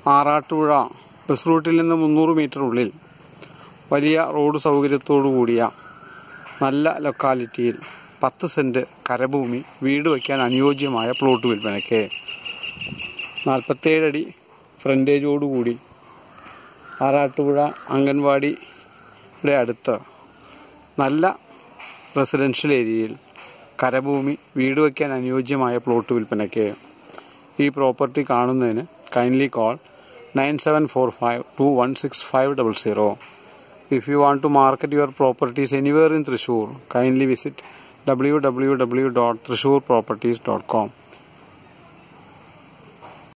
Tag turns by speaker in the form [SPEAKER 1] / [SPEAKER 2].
[SPEAKER 1] Arattupuzha bus റൂട്ടിൽ നിന്ന് മുന്നൂറ് മീറ്റർ ഉള്ളിൽ വലിയ റോഡ് സൗകര്യത്തോടു കൂടിയ നല്ല ലൊക്കാലിറ്റിയിൽ പത്ത് സെൻറ്റ് കരഭൂമി വീട് വയ്ക്കാൻ അനുയോജ്യമായ പ്ലോട്ട് വിൽപ്പനയ്ക്ക് നാൽപ്പത്തേഴ് അടി ഫ്രണ്ടേജോടുകൂടി ആറാട്ടുപുഴ അംഗൻവാടിയുടെ അടുത്ത് നല്ല റെസിഡൻഷ്യൽ ഏരിയയിൽ കരഭൂമി വീട് വയ്ക്കാൻ അനുയോജ്യമായ പ്ലോട്ട് വിൽപ്പനയ്ക്ക് ഈ പ്രോപ്പർട്ടി കാണുന്നതിന് kindly call nine seven four five two one six five double zero if you want to market your properties anywhere in Thrissur kindly visit W W W dot Thrissur properties dot com